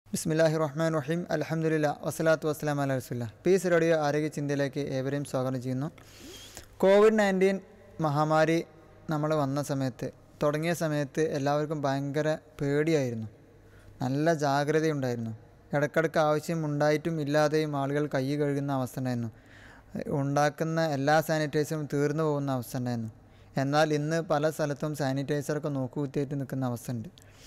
ബിസ്മില്ലാഹി റഹ്മാൻ റഹീം അലഹമുല്ല വസ്സലാത്തു വസ്സലാം അല റസുല്ല പീസ് റേഡിയോ ആരോഗ്യ ചിന്തയിലേക്ക് ഏവരെയും സ്വാഗതം ചെയ്യുന്നു കോവിഡ് നയൻറ്റീൻ മഹാമാരി നമ്മൾ വന്ന സമയത്ത് തുടങ്ങിയ സമയത്ത് എല്ലാവർക്കും ഭയങ്കര പേടിയായിരുന്നു നല്ല ജാഗ്രതയുണ്ടായിരുന്നു ഇടയ്ക്കിടയ്ക്ക് ആവശ്യം ഉണ്ടായിട്ടും ഇല്ലാതെയും ആളുകൾ കൈ കഴുകുന്ന അവസ്ഥ ഉണ്ടായിരുന്നു ഉണ്ടാക്കുന്ന എല്ലാ സാനിറ്റൈസറും തീർന്നു പോകുന്ന അവസ്ഥ ഉണ്ടായിരുന്നു എന്നാൽ ഇന്ന് പല സ്ഥലത്തും സാനിറ്റൈസറൊക്കെ നോക്കുകുത്തിയായിട്ട് നിൽക്കുന്ന അവസ്ഥ ഉണ്ട്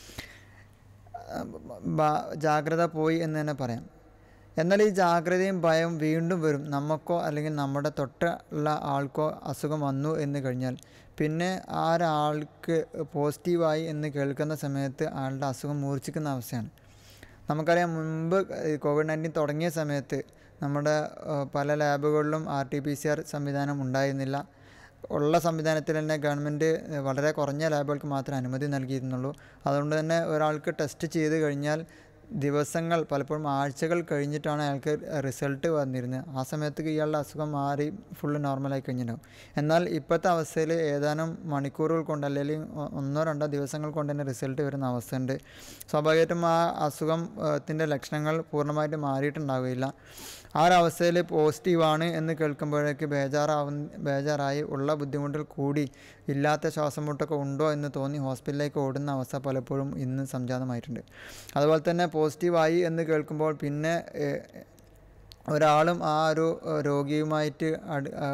ബ- ജാഗ്രത പോയി എന്ന് തന്നെ പറയാം എന്നാൽ ഈ ജാഗ്രതയും ഭയവും വീണ്ടും വരും നമുക്കോ അല്ലെങ്കിൽ നമ്മുടെ തൊട്ടുള്ള ആൾക്കോ അസുഖം വന്നു എന്ന് കഴിഞ്ഞാൽ പിന്നെ ആ ഒരാൾക്ക് പോസിറ്റീവായി എന്ന് കേൾക്കുന്ന സമയത്ത് ആളുടെ അസുഖം മൂർച്ഛിക്കുന്ന അവസ്ഥയാണ് നമുക്കറിയാം മുൻപ് ഈ കോവിഡ് നയൻറ്റീൻ തുടങ്ങിയ സമയത്ത് നമ്മുടെ ഏഹ്, പല ലാബുകളിലും R T P C R സംവിധാനം ഉണ്ടായിരുന്നില്ല ഉള്ള സംവിധാനത്തിൽ തന്നെ ഗവൺമെൻറ് വളരെ കുറഞ്ഞ ലാബുകൾക്ക് മാത്രമേ അനുമതി നൽകിയിരുന്നുള്ളൂ അതുകൊണ്ട് തന്നെ ഒരാൾക്ക് ടെസ്റ്റ് ചെയ്ത് കഴിഞ്ഞാൽ ദിവസങ്ങൾ പലപ്പോഴും ആഴ്ചകൾ കഴിഞ്ഞിട്ടാണ് അയാൾക്ക് റിസൾട്ട് വന്നിരുന്നത് ആ സമയത്ത് ഇയാളുടെ അസുഖം മാറി ഫുള്ള് നോർമലായി കഴിഞ്ഞിട്ടുണ്ടാവും എന്നാൽ ഇപ്പോഴത്തെ അവസ്ഥയിൽ ഏതാനും മണിക്കൂറുകൾ കൊണ്ട് അല്ലെങ്കിൽ ഒ- ഒന്നോ രണ്ടോ ദിവസങ്ങൾ കൊണ്ട് തന്നെ റിസൾട്ട് വരുന്ന അവസ്ഥയുണ്ട് സ്വാഭാവികമായിട്ടും ആ അസുഖത്തിൻ്റെ ലക്ഷണങ്ങൾ പൂർണ്ണമായിട്ട് മാറിയിട്ടുണ്ടാവുകയില്ല ആ ഒരു അവസ്ഥയിൽ പോസിറ്റീവാണ് എന്ന് കേൾക്കുമ്പോഴേക്ക് ബേജാറാവുന്ന ബേജാറായി ഉള്ള ബുദ്ധിമുട്ടുകൾ കൂടി ഇല്ലാത്ത ശ്വാസം മുട്ടൊക്കെ ഉണ്ടോ എന്ന് തോന്നി ഹോസ്പിറ്റലിലേക്ക് ഓടുന്ന അവസ്ഥ പലപ്പോഴും ഇന്ന് സംജാതമായിട്ടുണ്ട് അതുപോലെ തന്നെ പോസിറ്റീവായി എന്ന് കേൾക്കുമ്പോൾ പിന്നെ ഏഹ്, ഒരാളും ആ ഒരു ഏഹ്, രോഗിയുമായിട്ട് അട് ആ,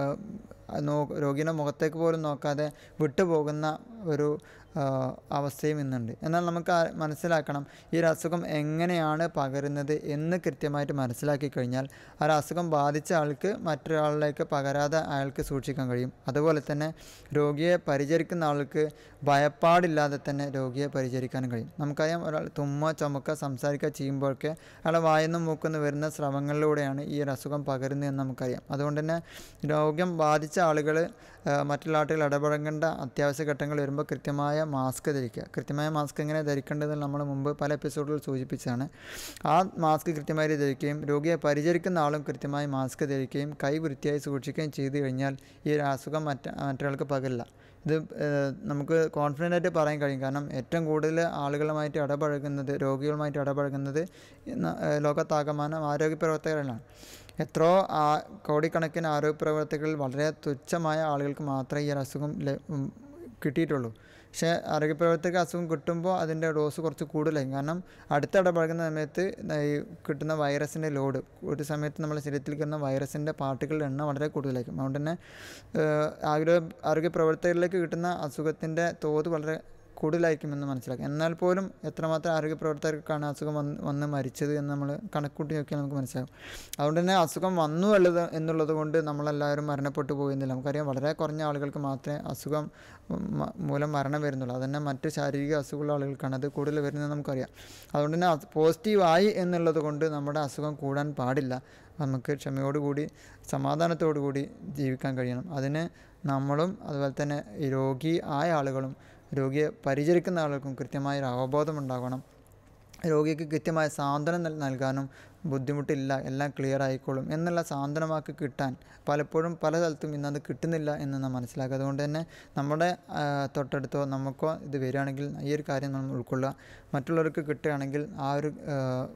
നോ രോഗിയുടെ മുഖത്തേക്ക് പോലും നോക്കാതെ വിട്ടുപോകുന്ന ഒരു ആ, അവസ്ഥയും ഇന്നുണ്ട് എന്നാൽ നമുക്ക് ആ- മനസ്സിലാക്കണം ഈ ഒരു അസുഖം എങ്ങനെയാണ് പകരുന്നത് എന്ന് കൃത്യമായിട്ട് മനസ്സിലാക്കി കഴിഞ്ഞാൽ ആ ഒരു അസുഖം ബാധിച്ച ആൾക്ക് മറ്റൊരാളിലേക്ക് പകരാതെ അയാൾക്ക് സൂക്ഷിക്കാൻ കഴിയും അതുപോലെ തന്നെ രോഗിയെ പരിചരിക്കുന്ന ആൾക്ക് ഭയപ്പാടില്ലാതെ തന്നെ രോഗിയെ പരിചരിക്കാനും കഴിയും നമുക്കറിയാം ഒരാൾ തുമ്മ ചുമക്ക സംസാരിക്കുക ചെയ്യുമ്പോഴൊക്കെ അയാളെ വായന്നും മൂക്കുന്ന വരുന്ന സ്രവങ്ങളിലൂടെയാണ് ഈ ഒരു അസുഖം പകരുന്നതെന്ന് നമുക്കറിയാം അതുകൊണ്ട് തന്നെ രോഗം ബാധിച്ച ആളുകൾ മറ്റുള്ള ആളുകൾ ഇടപഴകേണ്ട അത്യാവശ്യ ഘട്ടങ്ങൾ വരുമ്പോൾ കൃത്യമായ മാസ്ക് ധരിക്കുക കൃത്യമായ മാസ്ക് എങ്ങനെ ധരിക്കേണ്ടതെന്ന് നമ്മൾ മുമ്പ് പല എപ്പിസോഡുകളിൽ സൂചിപ്പിച്ചതാണ് ആ മാസ്ക് കൃത്യമായി ധരിക്കുകയും രോഗിയെ പരിചരിക്കുന്ന ആളും കൃത്യമായി മാസ്ക് ധരിക്കുകയും കൈ വൃത്തിയായി സൂക്ഷിക്കുകയും ചെയ്തു കഴിഞ്ഞാൽ ഈ ഒരു അസുഖം മറ്റ മറ്റൊരാൾക്ക് പകരില്ല ഇത് ഏഹ്, നമുക്ക് കോൺഫിഡൻ്റ് ആയിട്ട് പറയാൻ കഴിയും കാരണം ഏറ്റവും കൂടുതൽ ആളുകളുമായിട്ട് ഇടപഴകുന്നത് രോഗികളുമായിട്ട് ഇടപഴകുന്നത് ഇന്ന് ഏഹ്, ലോകത്താകമാനം ആരോഗ്യ പ്രവർത്തകരാണ് എത്രയോ ആ കോടിക്കണക്കിന് ആരോഗ്യ പ്രവർത്തകരിൽ വളരെ തുച്ഛമായ ആളുകൾക്ക് മാത്രമേ ഈ ഒരു അസുഖം ല- ഉം, കിട്ടിയിട്ടുള്ളൂ പക്ഷേ ആരോഗ്യ പ്രവർത്തകർക്ക് അസുഖം കിട്ടുമ്പോൾ അതിൻ്റെ ഡോസ് കുറച്ച് കൂടുതലായിരിക്കും കാരണം അടുത്ത് ഇടപഴകുന്ന സമയത്ത് ഈ കിട്ടുന്ന വൈറസിൻ്റെ ലോഡ് ഒരു സമയത്ത് നമ്മുടെ ശരീരത്തിൽ കിട്ടുന്ന വൈറസിൻ്റെ പാർട്ടികളുടെ എണ്ണം വളരെ കൂടുതലായിരിക്കും അതുകൊണ്ട് തന്നെ ഏഹ്, ആരോഗ്യ ആരോഗ്യ പ്രവർത്തകരിലേക്ക് കിട്ടുന്ന അസുഖത്തിൻ്റെ തോത് വളരെ കൂടുതലായിരിക്കുമെന്ന് മനസ്സിലാക്കാം എന്നാൽ പോലും എത്രമാത്രം ആരോഗ്യ പ്രവർത്തകർക്കാണ് അസുഖം വന്ന് വന്ന് മരിച്ചത് എന്ന് നമ്മൾ കണക്കൂട്ടി നോക്കിയാൽ നമുക്ക് മനസ്സിലാകും അതുകൊണ്ട് തന്നെ അസുഖം വന്നു ഉള്ളത് എന്നുള്ളത് കൊണ്ട് നമ്മളെല്ലാവരും മരണപ്പെട്ടു പോകുന്നില്ല നമുക്കറിയാം വളരെ കുറഞ്ഞ ആളുകൾക്ക് മാത്രമേ അസുഖം മ- മൂലം മരണം വരുന്നുള്ളൂ അതന്നെ മറ്റ് ശാരീരിക അസുഖമുള്ള ആളുകൾക്കാണ് അത് കൂടുതൽ വരുന്നത് നമുക്കറിയാം അതുകൊണ്ട് തന്നെ പോസിറ്റീവായി എന്നുള്ളത് കൊണ്ട് നമ്മുടെ അസുഖം കൂടാൻ പാടില്ല നമുക്ക് ക്ഷമയോടുകൂടി സമാധാനത്തോടു കൂടി ജീവിക്കാൻ കഴിയണം അതിന് നമ്മളും അതുപോലെ തന്നെ ഈ രോഗി ആയ ആളുകളും രോഗിയെ പരിചരിക്കുന്ന ആളുകൾക്കും കൃത്യമായ ഒരു അവബോധം ഉണ്ടാകണം രോഗിക്ക് കൃത്യമായ സാന്ത്വനം നൽ- നൽകാനും ബുദ്ധിമുട്ടില്ല എല്ലാം ക്ലിയർ ആയിക്കോളും എന്നുള്ള സാന്ത്വനമാക്കി കിട്ടാൻ പലപ്പോഴും പല സ്ഥലത്തും ഇന്നത് കിട്ടുന്നില്ല എന്ന് നാം മനസ്സിലാക്കുക അതുകൊണ്ട് തന്നെ നമ്മുടെ ആ, തൊട്ടടുത്തോ നമുക്കോ ഇത് വരികയാണെങ്കിൽ ഈ ഒരു കാര്യം നമ്മൾ ഉൾക്കൊള്ളുക മറ്റുള്ളവർക്ക് കിട്ടുകയാണെങ്കിൽ ആ ഒരു ആ,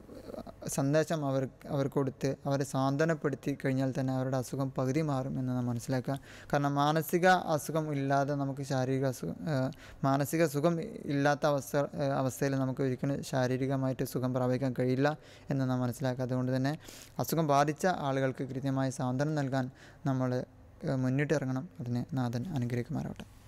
സന്ദേശം അവർ അവർക്ക് കൊടുത്ത് അവരെ സാന്ത്വനപ്പെടുത്തി കഴിഞ്ഞാൽ തന്നെ അവരുടെ അസുഖം പകുതി മാറും എന്ന് നാം മനസ്സിലാക്കുക കാരണം മാനസിക അസുഖം ഇല്ലാതെ നമുക്ക് ശാരീരിക അസുഖം ആ, മാനസിക സുഖം ഇല്ലാത്ത അവസ്ഥ ആ, അവസ്ഥയിൽ നമുക്ക് ഒരിക്കലും ശാരീരികമായിട്ട് സുഖം പ്രാപിക്കാൻ കഴിയില്ല എന്ന് നാം മനസ്സിലാക്കുക അതുകൊണ്ട് തന്നെ അസുഖം ബാധിച്ച ആളുകൾക്ക് കൃത്യമായ സാന്ത്വനം നൽകാൻ നമ്മൾ മുന്നിട്ടിറങ്ങണം അതിന് നാഥൻ അനുഗ്രഹിക്കുമാറാവട്ടെ